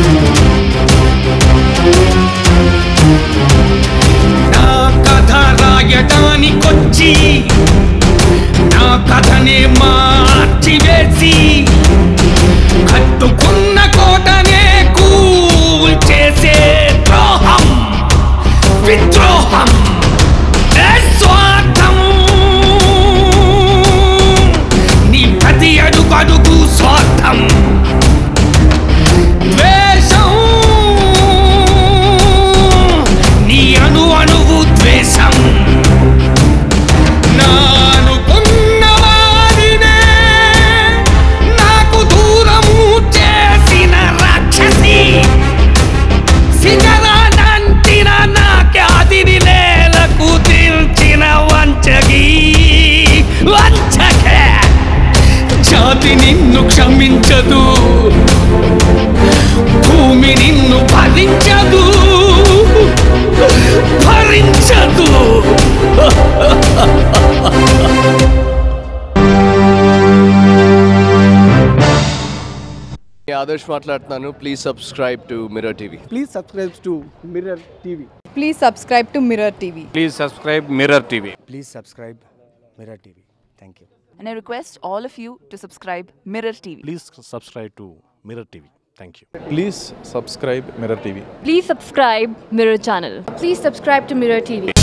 నా కథ రాయడానికొచ్చి నా కథనే మార్చివేసి కట్టుకున్న కోటనే కూల్చేసే ద్రోహం విద్రోహం నిస్వార్థం నీ ప్రతి అడుగు అడుగు స్వార్థం ద్వేషం నీ అణు అణువు ద్వేషం నానుకున్న వారినే నాకు దూరము చేసిన రాక్షసి శిఖరానంటిన నా ఖ్యాతిని నేలకు తీర్చిన వంచగి వంచకే జాతి నిన్ను క్షమించదు భూమి నిన్ను భరించదు భరించదు ఆదర్శ్ మాట్లాడుతున్నాను please subscribe to mirror TV Please subscribe to Mirror TV. Please subscribe to Mirror TV. Please subscribe Mirror TV. Please subscribe Mirror TV. Thank you. And I request all of you to subscribe Mirror TV. Please subscribe to Mirror TV. Thank you. Please subscribe Mirror TV. Please subscribe Mirror channel. Please subscribe to Mirror TV.